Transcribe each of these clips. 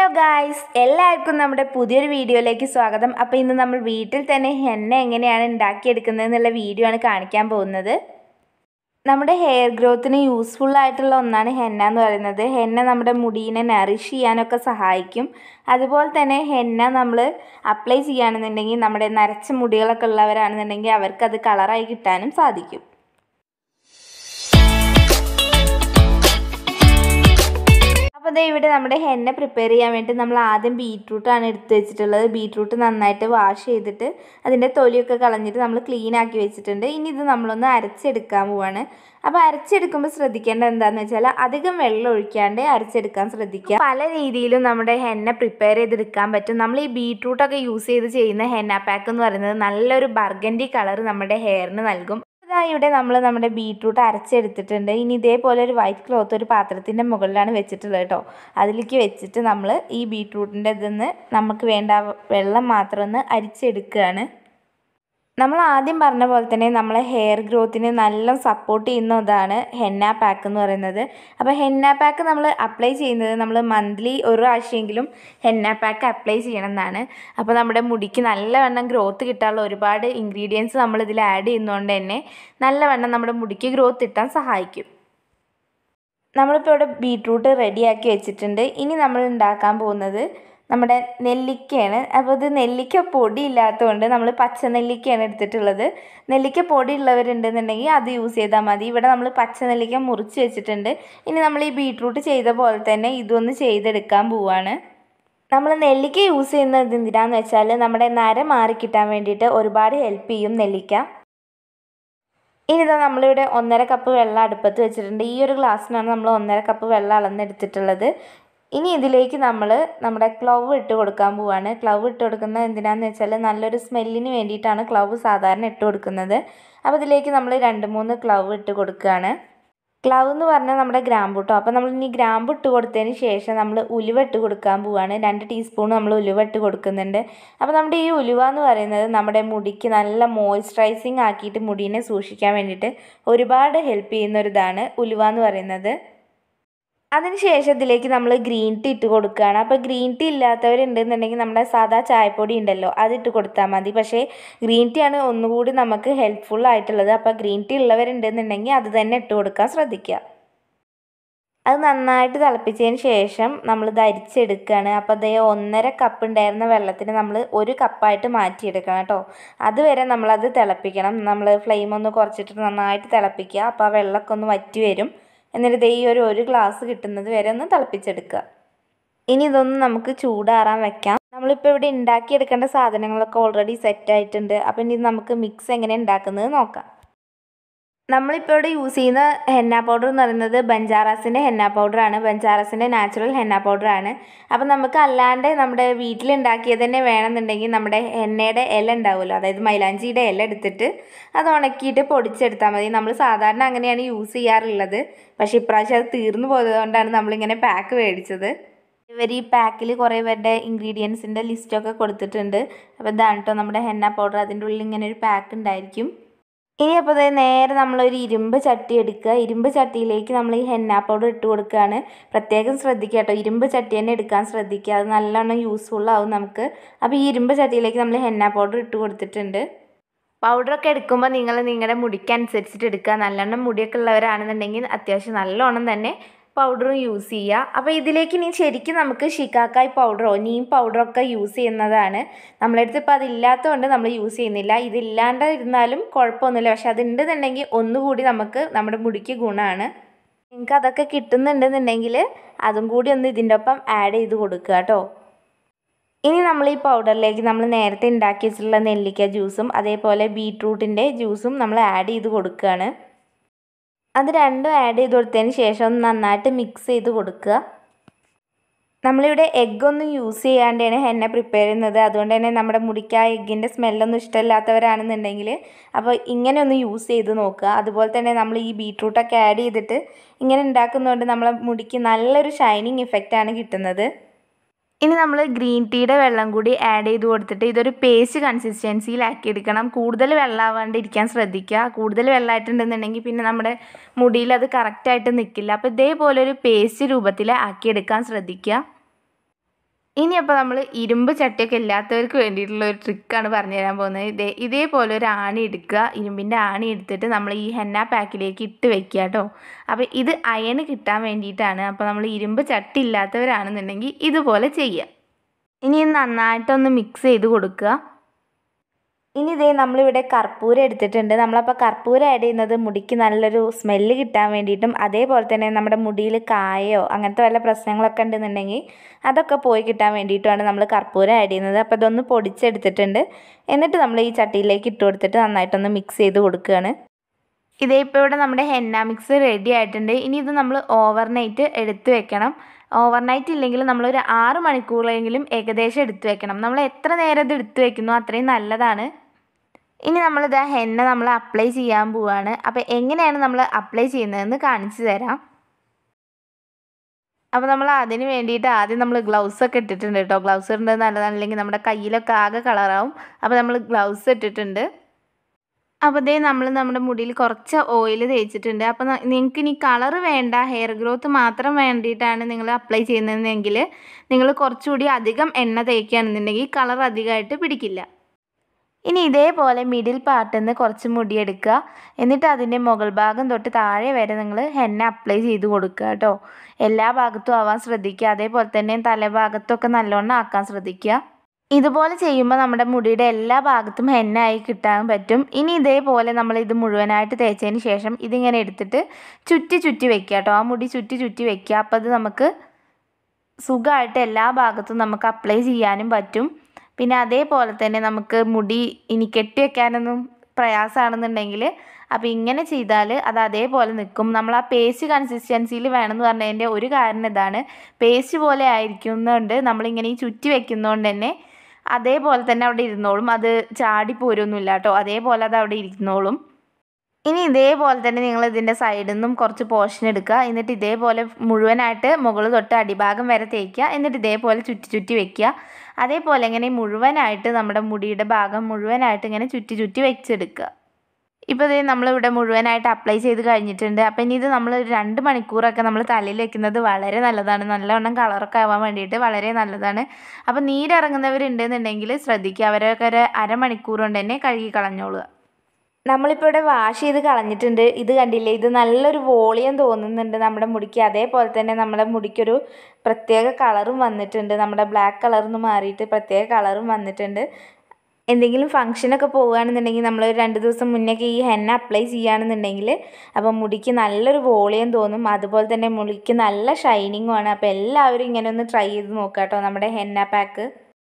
hello guys എല്ലാവർക്കും നമ്മുടെ പുതിയൊരു വീഡിയോയിലേക്ക് സ്വാഗതം അപ്പോൾ ഇന്ന് നമ്മൾ വീട്ടിൽ തന്നെ ഹെന്ന എങ്ങനെയാണ് ഉണ്ടാക്കിയെടുക്കുന്നത് എന്നുള്ള വീഡിയോ ആണ് കാണിക്കാൻ പോകുന്നത് നമ്മുടെ ഹെയർ ഗ്രോത്തിന് യൂസ്ഫുൾ ആയിട്ടുള്ള ഒന്നാണ് ഹെന്ന എന്ന് പറയുന്നത് ഹെന്ന നമ്മുടെ മുടീനെ നറിഷ് ചെയ്യാനൊക്കെ സഹായിക്കും അതുപോലെ തന്നെ ഹെന്ന നമ്മൾ അപ്ലൈ ചെയ്യുകയാണെന്നുണ്ടെങ്കിൽ നമ്മുടെ നരച്ച മുടികളൊക്കെ ഉള്ളവരാണെന്നുണ്ടെങ്കിൽ അവർക്കത് കളറായി കിട്ടാനും സാധിക്കും അപ്പോൾ ദേ ഇവിടെ നമ്മുടെ ഹെന്ന പ്രിപ്പയർ ചെയ്യാൻ വേണ്ടി നമ്മൾ ആദ്യം ബീട്രൂട്ടാണ് എടുത്ത് വെച്ചിട്ടുള്ളത് ബീട്രൂട്ട് നന്നായിട്ട് വാഷ് ചെയ്തിട്ട് അതിൻ്റെ തൊലിയൊക്കെ കളഞ്ഞിട്ട് നമ്മൾ ക്ലീൻ ആക്കി വെച്ചിട്ടുണ്ട് ഇനി ഇത് നമ്മളൊന്ന് അരച്ചെടുക്കാൻ പോവാണ് അപ്പോൾ അരച്ചെടുക്കുമ്പോൾ ശ്രദ്ധിക്കേണ്ടത് എന്താണെന്ന് വെച്ചാൽ അധികം വെള്ളം ഒഴിക്കാണ്ട് അരച്ചെടുക്കാൻ ശ്രദ്ധിക്കുക പല രീതിയിലും നമ്മുടെ ഹെന്ന പ്രിപ്പയർ ചെയ്തെടുക്കാൻ പറ്റും നമ്മൾ ഈ ബീട്രൂട്ടൊക്കെ യൂസ് ചെയ്ത് ചെയ്യുന്ന ഹെന്ന പാക്ക് എന്ന് പറയുന്നത് നല്ലൊരു ബർഗൻഡി കളർ നമ്മുടെ ഹെയറിന് നൽകും ഇതാ ഇവിടെ നമ്മൾ നമ്മുടെ ബീട്രൂട്ട് അരച്ചെടുത്തിട്ടുണ്ട് ഇനി ഇതേപോലെ ഒരു വൈറ്റ് ക്ലോത്ത് ഒരു പാത്രത്തിൻ്റെ മുകളിലാണ് വെച്ചിട്ടുള്ളത് കേട്ടോ അതിലേക്ക് വെച്ചിട്ട് നമ്മൾ ഈ ബീട്രൂട്ടിൻ്റെ ഇതിന്ന് നമുക്ക് വേണ്ട വെള്ളം മാത്രം ഒന്ന് അരിച്ചെടുക്കുകയാണ് നമ്മൾ ആദ്യം പറഞ്ഞ പോലെ തന്നെ നമ്മളെ ഹെയർ ഗ്രോത്തിന് നല്ല സപ്പോർട്ട് ചെയ്യുന്നതാണ് ഹെന്ന പാക്ക് എന്ന് പറയുന്നത് അപ്പോൾ ഹെന്ന പാക്ക് നമ്മൾ അപ്ലൈ ചെയ്യുന്നത് നമ്മൾ മന്ത്ലി ഒരു പ്രാവശ്യമെങ്കിലും ഹെന്ന പാക്ക് അപ്ലൈ ചെയ്യണം എന്നാണ് അപ്പോൾ നമ്മുടെ മുടിക്ക് നല്ലവണ്ണം ഗ്രോത്ത് കിട്ടാനുള്ള ഒരുപാട് ഇൻഗ്രീഡിയൻസ് നമ്മൾ ഇതിൽ ആഡ് ചെയ്യുന്നതുകൊണ്ട് തന്നെ നല്ലവണ്ണം നമ്മുടെ മുടിക്ക് ഗ്രോത്ത് കിട്ടാൻ സഹായിക്കും നമ്മളിപ്പോൾ ഇവിടെ ബീട്രൂട്ട് റെഡിയാക്കി വെച്ചിട്ടുണ്ട് ഇനി നമ്മൾ ഉണ്ടാക്കാൻ പോകുന്നത് നമ്മുടെ നെല്ലിക്കയാണ് അപ്പോൾ ഇത് നെല്ലിക്ക പൊടി ഇല്ലാത്തതുകൊണ്ട് നമ്മൾ പച്ച നെല്ലിക്കയാണ് എടുത്തിട്ടുള്ളത് നെല്ലിക്ക പൊടി ഉള്ളവരുണ്ടെന്നുണ്ടെങ്കിൽ അത് യൂസ് ചെയ്താൽ മതി ഇവിടെ നമ്മൾ പച്ച നെല്ലിക്ക മുറിച്ച് വെച്ചിട്ടുണ്ട് ഇനി നമ്മൾ ഈ ബീട്രൂട്ട് ചെയ്ത പോലെ തന്നെ ഇതൊന്ന് ചെയ്തെടുക്കാൻ പോവാണ് നമ്മൾ നെല്ലിക്ക യൂസ് ചെയ്യുന്നത് എന്തിനാന്ന് വെച്ചാൽ നമ്മുടെ നര മാറി കിട്ടാൻ വേണ്ടിയിട്ട് ഒരുപാട് ഹെൽപ്പ് ചെയ്യും നെല്ലിക്ക ഇനി ഇതാ നമ്മളിവിടെ ഒന്നര കപ്പ് വെള്ളം അടുപ്പത്ത് വെച്ചിട്ടുണ്ട് ഈ ഒരു ഗ്ലാസ്സിനാണ് നമ്മൾ ഒന്നര കപ്പ് വെള്ളം അളന്നെടുത്തിട്ടുള്ളത് ഇനി ഇതിലേക്ക് നമ്മൾ നമ്മുടെ ക്ലവ് ഇട്ട് കൊടുക്കാൻ പോവാണ് ക്ലവ് ഇട്ട് കൊടുക്കുന്നത് എന്തിനാന്ന് വെച്ചാൽ നല്ലൊരു സ്മെല്ലിന് വേണ്ടിയിട്ടാണ് ക്ലവ് സാധാരണ ഇട്ട് കൊടുക്കുന്നത് അപ്പോൾ ഇതിലേക്ക് നമ്മൾ രണ്ട് മൂന്ന് ക്ലവ് ഇട്ട് കൊടുക്കുകയാണ് ക്ലവ് എന്ന് പറഞ്ഞാൽ നമ്മുടെ ഗ്രാമ്പു കേട്ടോ അപ്പോൾ നമ്മൾ ഇനി ഗ്രാമ്പു ഇട്ട് കൊടുത്തതിന് ശേഷം നമ്മൾ ഉലുവ ഇട്ട് കൊടുക്കാൻ പോവാണ് രണ്ട് ടീസ്പൂൺ നമ്മൾ ഉലുവ ഇട്ട് കൊടുക്കുന്നുണ്ട് അപ്പോൾ നമ്മുടെ ഈ ഉലുവ എന്ന് പറയുന്നത് നമ്മുടെ മുടിക്ക് നല്ല മോയ്സ്ചറൈസിങ് ആക്കിയിട്ട് മുടീനെ സൂക്ഷിക്കാൻ വേണ്ടിയിട്ട് ഒരുപാട് ഹെൽപ്പ് ചെയ്യുന്ന ഒരു ഇതാണ് ഉലുവ എന്ന് പറയുന്നത് അതിനുശേഷം ഇതിലേക്ക് നമ്മൾ ഗ്രീൻ ടീ ഇട്ട് കൊടുക്കുകയാണ് അപ്പോൾ ഗ്രീൻ ടീ ഇല്ലാത്തവരുണ്ടെന്നുണ്ടെങ്കിൽ നമ്മുടെ സാധാ ചായപ്പൊടി ഉണ്ടല്ലോ അതിട്ട് കൊടുത്താൽ മതി പക്ഷേ ഗ്രീൻ ടീ ആണ് ഒന്നുകൂടി നമുക്ക് ഹെൽപ്ഫുൾ ആയിട്ടുള്ളത് അപ്പോൾ ഗ്രീൻ ടീ ഉള്ളവരുണ്ടെന്നുണ്ടെങ്കിൽ അത് തന്നെ ഇട്ട് കൊടുക്കാൻ ശ്രദ്ധിക്കുക അത് നന്നായിട്ട് തിളപ്പിച്ചതിന് ശേഷം നമ്മൾ ഇത് അരിച്ചെടുക്കുകയാണ് അപ്പോൾ അതേ ഒന്നര കപ്പ് ഉണ്ടായിരുന്ന വെള്ളത്തിന് നമ്മൾ ഒരു കപ്പായിട്ട് മാറ്റിയെടുക്കണം കേട്ടോ അതുവരെ നമ്മളത് തിളപ്പിക്കണം നമ്മൾ ഫ്ലെയിം ഒന്ന് കുറച്ചിട്ട് നന്നായിട്ട് തിളപ്പിക്കുക അപ്പോൾ ആ വെള്ളമൊക്കെ ഒന്ന് വറ്റി വരും എന്നിട്ട് ദേ ഈ ഒരു ഒരു ഗ്ലാസ് കിട്ടുന്നത് വരെ ഒന്ന് തിളപ്പിച്ചെടുക്കുക ഇനി ഇതൊന്ന് നമുക്ക് ചൂടാറാൻ വെക്കാം നമ്മളിപ്പോൾ ഇവിടെ ഉണ്ടാക്കിയെടുക്കേണ്ട സാധനങ്ങളൊക്കെ ഓൾറെഡി സെറ്റ് ആയിട്ടുണ്ട് അപ്പം ഇനി നമുക്ക് മിക്സ് എങ്ങനെ ഉണ്ടാക്കുന്നത് നോക്കാം നമ്മളിപ്പോൾ ഇവിടെ യൂസ് ചെയ്യുന്ന ഹെന്ന പൗഡർ എന്ന് പറയുന്നത് ബഞ്ചാറാസിൻ്റെ ഹെന്ന പൗഡറാണ് ബഞ്ചാറാസിൻ്റെ നാച്ചുറൽ ഹെന്ന പൗഡറാണ് അപ്പം നമുക്ക് അല്ലാണ്ട് നമ്മുടെ വീട്ടിലുണ്ടാക്കിയത് തന്നെ വേണമെന്നുണ്ടെങ്കിൽ നമ്മുടെ ഹെന്നയുടെ ഇല ഉണ്ടാവുമല്ലോ അതായത് മൈലാഞ്ചിയുടെ ഇല എടുത്തിട്ട് അത് ഉണക്കിയിട്ട് പൊടിച്ചെടുത്താൽ മതി നമ്മൾ സാധാരണ അങ്ങനെയാണ് യൂസ് ചെയ്യാറുള്ളത് പക്ഷേ ഇപ്രാവശ്യം അത് തീർന്നു പോയതുകൊണ്ടാണ് നമ്മളിങ്ങനെ പാക്ക് മേടിച്ചത് ഇവർ ഈ പാക്കിൽ കുറേ പേരുടെ ഇൻഗ്രീഡിയൻസിൻ്റെ ലിസ്റ്റൊക്കെ കൊടുത്തിട്ടുണ്ട് അപ്പോൾ ഇതാണ് കേട്ടോ നമ്മുടെ ഹെന്ന പൗഡർ അതിൻ്റെ ഉള്ളിൽ ഇങ്ങനെ ഒരു പാക്ക് ഉണ്ടായിരിക്കും ഇനി അപ്പോൾ അതായത് നേരെ നമ്മളൊരു ഇരുമ്പ് ചട്ടി എടുക്കുക ഇരുമ്പ് ചട്ടിയിലേക്ക് നമ്മൾ ഈ ഹെന്ന പൗഡർ ഇട്ട് കൊടുക്കുകയാണ് പ്രത്യേകം ശ്രദ്ധിക്കുക കേട്ടോ ഇരുമ്പ് ചട്ടി തന്നെ എടുക്കാൻ ശ്രദ്ധിക്കുക അത് നല്ലോണം യൂസ്ഫുൾ ആവും നമുക്ക് അപ്പോൾ ഈ ഇരുമ്പ് ചട്ടിയിലേക്ക് നമ്മൾ ഹെന്ന പൗഡർ ഇട്ട് കൊടുത്തിട്ടുണ്ട് പൗഡറൊക്കെ എടുക്കുമ്പോൾ നിങ്ങൾ നിങ്ങളുടെ മുടിക്കനുസരിച്ചിട്ട് എടുക്കുക നല്ലോണം മുടിയൊക്കെ ഉള്ളവരാണെന്നുണ്ടെങ്കിൽ അത്യാവശ്യം നല്ലോണം തന്നെ പൗഡറും യൂസ് ചെയ്യുക അപ്പോൾ ഇതിലേക്ക് ഇനി ശരിക്കും നമുക്ക് ഷിക്കാക്കായ് പൗഡറോ നീം പൗഡറൊക്കെ യൂസ് ചെയ്യുന്നതാണ് നമ്മളടുത്ത് ഇപ്പോൾ അതില്ലാത്തതുകൊണ്ട് നമ്മൾ യൂസ് ചെയ്യുന്നില്ല ഇതില്ലാണ്ട് ഇരുന്നാലും കുഴപ്പമൊന്നുമില്ല പക്ഷെ അതുണ്ടെന്നുണ്ടെങ്കിൽ ഒന്നുകൂടി നമുക്ക് നമ്മുടെ മുടിക്ക് ഗുണമാണ് നിങ്ങൾക്ക് അതൊക്കെ കിട്ടുന്നുണ്ടെന്നുണ്ടെങ്കിൽ അതും കൂടി ഒന്ന് ഇതിൻ്റെ ഒപ്പം ആഡ് ചെയ്ത് കൊടുക്കുക കേട്ടോ ഇനി നമ്മൾ ഈ പൗഡറിലേക്ക് നമ്മൾ നേരത്തെ ഉണ്ടാക്കി വെച്ചിട്ടുള്ള നെല്ലിക്ക ജ്യൂസും അതേപോലെ ബീട്രൂട്ടിൻ്റെ ജ്യൂസും നമ്മൾ ആഡ് ചെയ്ത് കൊടുക്കുകയാണ് അത് രണ്ടും ആഡ് ചെയ്ത് കൊടുത്തതിന് ശേഷം ഒന്ന് നന്നായിട്ട് മിക്സ് ചെയ്ത് കൊടുക്കുക നമ്മളിവിടെ എഗ്ഗൊന്നും യൂസ് ചെയ്യാണ്ടാണ് ഹെന്ന പ്രിപ്പയർ ചെയ്യുന്നത് അതുകൊണ്ട് തന്നെ നമ്മുടെ മുടിക്ക് ആ എഗ്ഗിൻ്റെ സ്മെല്ലൊന്നും ഇഷ്ടമില്ലാത്തവരാണെന്നുണ്ടെങ്കിൽ അപ്പോൾ ഇങ്ങനെ ഒന്ന് യൂസ് ചെയ്ത് നോക്കുക അതുപോലെ തന്നെ നമ്മൾ ഈ ബീട്രൂട്ടൊക്കെ ആഡ് ചെയ്തിട്ട് ഇങ്ങനെ ഉണ്ടാക്കുന്നതുകൊണ്ട് നമ്മളെ മുടിക്ക് നല്ലൊരു ഷൈനിങ് ഇഫക്റ്റാണ് കിട്ടുന്നത് ഇനി നമ്മൾ ഗ്രീൻ ടീയുടെ വെള്ളം കൂടി ആഡ് ചെയ്ത് കൊടുത്തിട്ട് ഇതൊരു പേസ്റ്റ് കൺസിസ്റ്റൻസിയിലാക്കി എടുക്കണം കൂടുതൽ വെള്ളമാവാണ്ട് ഇരിക്കാൻ ശ്രദ്ധിക്കുക കൂടുതൽ വെള്ളമായിട്ടുണ്ടെന്നുണ്ടെങ്കിൽ പിന്നെ നമ്മുടെ മുടിയിൽ അത് കറക്റ്റായിട്ട് നിൽക്കില്ല അപ്പോൾ ഇതേപോലെ ഒരു പേസ്റ്റ് രൂപത്തിൽ ആക്കിയെടുക്കാൻ ശ്രദ്ധിക്കുക ഇനി അപ്പോൾ നമ്മൾ ഇരുമ്പ് ചട്ടിയൊക്കെ ഇല്ലാത്തവർക്ക് വേണ്ടിയിട്ടുള്ള ഒരു ട്രിക്കാണ് പറഞ്ഞു തരാൻ പോകുന്നത് ഇതേ ഇതേപോലെ ഒരു ആണി എടുക്കുക ഇരുമ്പിൻ്റെ ആണി എടുത്തിട്ട് നമ്മൾ ഈ ഹെന്ന പാക്കിലേക്ക് ഇട്ട് വെക്കുക കേട്ടോ അപ്പോൾ ഇത് അയണ് കിട്ടാൻ വേണ്ടിയിട്ടാണ് അപ്പോൾ നമ്മൾ ഇരുമ്പ് ചട്ടി ഇല്ലാത്തവരാണെന്നുണ്ടെങ്കിൽ ഇതുപോലെ ചെയ്യുക ഇനി ഇത് നന്നായിട്ടൊന്ന് മിക്സ് ചെയ്ത് കൊടുക്കുക ഇനി ഇതേ നമ്മളിവിടെ കർപ്പൂരം എടുത്തിട്ടുണ്ട് നമ്മളപ്പോൾ കർപ്പൂരം ആഡ് ചെയ്യുന്നത് മുടിക്ക് നല്ലൊരു സ്മെല്ല് കിട്ടാൻ വേണ്ടിയിട്ടും അതേപോലെ തന്നെ നമ്മുടെ മുടിയിൽ കായോ അങ്ങനത്തെ വല്ല പ്രശ്നങ്ങളൊക്കെ ഉണ്ടെന്നുണ്ടെങ്കിൽ അതൊക്കെ പോയി കിട്ടാൻ വേണ്ടിയിട്ടുമാണ് നമ്മൾ കർപ്പൂരം ആഡ് ചെയ്യുന്നത് അപ്പോൾ ഇതൊന്ന് പൊടിച്ചെടുത്തിട്ടുണ്ട് എന്നിട്ട് നമ്മൾ ഈ ചട്ടിയിലേക്ക് ഇട്ട് കൊടുത്തിട്ട് നന്നായിട്ടൊന്ന് മിക്സ് ചെയ്ത് കൊടുക്കുകയാണ് ഇതേ ഇപ്പോൾ ഇവിടെ നമ്മുടെ ഹെന്ന മിക്സ് റെഡി ആയിട്ടുണ്ട് ഇനി ഇത് നമ്മൾ ഓവർനൈറ്റ് എടുത്ത് വെക്കണം ഓവർനൈറ്റ് ഇല്ലെങ്കിൽ നമ്മളൊരു ആറ് മണിക്കൂറെങ്കിലും ഏകദേശം എടുത്ത് വെക്കണം നമ്മൾ എത്ര നേരം ഇത് എടുത്ത് വെക്കുന്നോ അത്രയും നല്ലതാണ് ഇനി നമ്മളിത് ഹെന്ന നമ്മൾ അപ്ലൈ ചെയ്യാൻ പോവാണ് അപ്പോൾ എങ്ങനെയാണ് നമ്മൾ അപ്ലൈ ചെയ്യുന്നതെന്ന് കാണിച്ചു തരാം അപ്പോൾ നമ്മൾ അതിന് വേണ്ടിയിട്ട് ആദ്യം നമ്മൾ ഗ്ലൗസ് ഒക്കെ ഇട്ടിട്ടുണ്ട് കേട്ടോ ഗ്ലൗസ് ഇടുന്നത് നല്ലതാണ് അല്ലെങ്കിൽ നമ്മുടെ കയ്യിലൊക്കെ ആകെ കളറാവും അപ്പോൾ നമ്മൾ ഗ്ലൗസ് ഇട്ടിട്ടുണ്ട് അപ്പോൾ ഇതേ നമ്മൾ നമ്മുടെ മുടിയിൽ കുറച്ച് ഓയിൽ തേച്ചിട്ടുണ്ട് അപ്പോൾ നിങ്ങൾക്ക് ഇനി കളർ വേണ്ട ഹെയർ ഗ്രോത്ത് മാത്രം വേണ്ടിയിട്ടാണ് നിങ്ങൾ അപ്ലൈ ചെയ്യുന്നതെങ്കിൽ നിങ്ങൾ കുറച്ചുകൂടി അധികം എണ്ണ തേക്കുകയാണെന്നുണ്ടെങ്കിൽ കളർ അധികമായിട്ട് പിടിക്കില്ല ഇനി ഇതേപോലെ മിഡിൽ പാർട്ടിൽ നിന്ന് കുറച്ച് മുടി എടുക്കുക എന്നിട്ട് അതിൻ്റെ മുകൾ ഭാഗം തൊട്ട് താഴെ വരെ നിങ്ങൾ ഹെന്ന അപ്ലൈ ചെയ്ത് കൊടുക്കുക കേട്ടോ എല്ലാ ഭാഗത്തും ആവാൻ ശ്രദ്ധിക്കുക അതേപോലെ തന്നെ തലഭാഗത്തൊക്കെ നല്ലോണം ആക്കാൻ ശ്രദ്ധിക്കുക ഇതുപോലെ ചെയ്യുമ്പോൾ നമ്മുടെ മുടിയുടെ എല്ലാ ഭാഗത്തും ഹെന്നായി കിട്ടാൻ പറ്റും ഇനി ഇതേപോലെ നമ്മൾ ഇത് മുഴുവനായിട്ട് തേച്ചതിന് ശേഷം ഇതിങ്ങനെ എടുത്തിട്ട് ചുറ്റി ചുറ്റി വെക്കുക കേട്ടോ ആ മുടി ചുറ്റി ചുറ്റി വെക്കുക അപ്പോൾ അത് നമുക്ക് സുഖമായിട്ട് എല്ലാ ഭാഗത്തും നമുക്ക് അപ്ലൈ ചെയ്യാനും പറ്റും പിന്നെ അതേപോലെ തന്നെ നമുക്ക് മുടി ഇനി കെട്ടി വെക്കാനൊന്നും പ്രയാസമാണെന്നുണ്ടെങ്കിൽ അപ്പോൾ ഇങ്ങനെ ചെയ്താൽ അത് അതേപോലെ നിൽക്കും നമ്മൾ ആ പേസ്റ്റ് കൺസിസ്റ്റൻസിയിൽ വേണമെന്ന് പറഞ്ഞതിൻ്റെ ഒരു കാരണം ഇതാണ് പേസ്റ്റ് പോലെ ആയിരിക്കുന്നതുകൊണ്ട് നമ്മളിങ്ങനെ ഈ ചുറ്റി വെക്കുന്നതുകൊണ്ട് തന്നെ അതേപോലെ തന്നെ അവിടെ ഇരുന്നോളും അത് ചാടി പോരൊന്നുമില്ല കേട്ടോ അതേപോലെ അത് അവിടെ ഇരുന്നോളും ഇനി ഇതേപോലെ തന്നെ നിങ്ങൾ ഇതിൻ്റെ സൈഡിൽ നിന്നും കുറച്ച് പോർഷൻ എടുക്കുക എന്നിട്ട് ഇതേപോലെ മുഴുവനായിട്ട് മുകൾ തൊട്ട് അടിഭാഗം വരെ തേക്കുക എന്നിട്ട് ഇതേപോലെ ചുറ്റി ചുറ്റി വെക്കുക അതേപോലെ ഇങ്ങനെ മുഴുവനായിട്ട് നമ്മുടെ മുടിയുടെ ഭാഗം മുഴുവനായിട്ട് ഇങ്ങനെ ചുറ്റി ചുറ്റി വെച്ചെടുക്കുക ഇപ്പോൾ ഇത് നമ്മളിവിടെ മുഴുവനായിട്ട് അപ്ലൈ ചെയ്ത് കഴിഞ്ഞിട്ടുണ്ട് അപ്പോൾ ഇനി ഇത് നമ്മൾ ഒരു രണ്ട് മണിക്കൂറൊക്കെ നമ്മൾ തലയിൽ വെക്കുന്നത് വളരെ നല്ലതാണ് നല്ലവണ്ണം കളറൊക്കെ ആവാൻ വേണ്ടിയിട്ട് വളരെ നല്ലതാണ് അപ്പോൾ നീരിറങ്ങുന്നവരുണ്ടെന്നുണ്ടെങ്കിൽ ശ്രദ്ധിക്കുക അവരൊക്കെ ഒരു അരമണിക്കൂർ കൊണ്ട് തന്നെ കഴുകി കളഞ്ഞോളുക നമ്മളിപ്പോൾ ഇവിടെ വാഷ് ചെയ്ത് കളഞ്ഞിട്ടുണ്ട് ഇത് കണ്ടില്ലേ ഇത് നല്ലൊരു വോളിയം തോന്നുന്നുണ്ട് നമ്മുടെ മുടിക്ക് അതേപോലെ തന്നെ നമ്മുടെ മുടിക്കൊരു പ്രത്യേക കളറും വന്നിട്ടുണ്ട് നമ്മുടെ ബ്ലാക്ക് കളറിൽ നിന്ന് മാറിയിട്ട് പ്രത്യേക കളറും വന്നിട്ടുണ്ട് എന്തെങ്കിലും ഫംഗ്ഷനൊക്കെ പോവുകയാണെന്നുണ്ടെങ്കിൽ നമ്മൾ രണ്ട് ദിവസം മുന്നേക്ക് ഈ ഹെന്ന അപ്ലൈ ചെയ്യുകയാണെന്നുണ്ടെങ്കിൽ അപ്പോൾ മുടിക്ക് നല്ലൊരു വോളിയം തോന്നും അതുപോലെ തന്നെ മുടിക്ക് നല്ല ഷൈനിങ്ങും ആണ് അപ്പോൾ എല്ലാവരും ഇങ്ങനെ ഒന്ന് ട്രൈ ചെയ്ത് നോക്കുക കേട്ടോ നമ്മുടെ ഹെന്ന പാക്ക്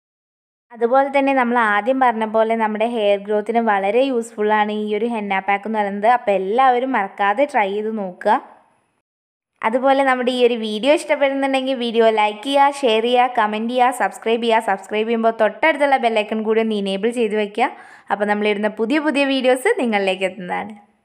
അതുപോലെ തന്നെ നമ്മൾ ആദ്യം പറഞ്ഞ പോലെ നമ്മുടെ ഹെയർ ഗ്രോത്തിന് വളരെ യൂസ്ഫുള്ളാണ് ഈ ഒരു ഹെന്ന പാക്ക് എന്ന് പറയുന്നത് അപ്പോൾ എല്ലാവരും മറക്കാതെ ട്രൈ ചെയ്ത് നോക്കുക അതുപോലെ നമ്മുടെ ഈ ഒരു വീഡിയോ ഇഷ്ടപ്പെടുന്നുണ്ടെങ്കിൽ വീഡിയോ ലൈക്ക് ചെയ്യുക ഷെയർ ചെയ്യുക കമൻറ്റ് ചെയ്യുക സബ്സ്ക്രൈബ് ചെയ്യുക സബ്സ്ക്രൈബ് ചെയ്യുമ്പോൾ തൊട്ടടുത്തുള്ള ബെല്ലൈക്കൺ കൂടി ഒന്ന് ഇനേബിൾ ചെയ്ത് വെക്കുക അപ്പോൾ നമ്മളിടുന്ന പുതിയ പുതിയ വീഡിയോസ് നിങ്ങളിലേക്ക് എത്തുന്നതാണ്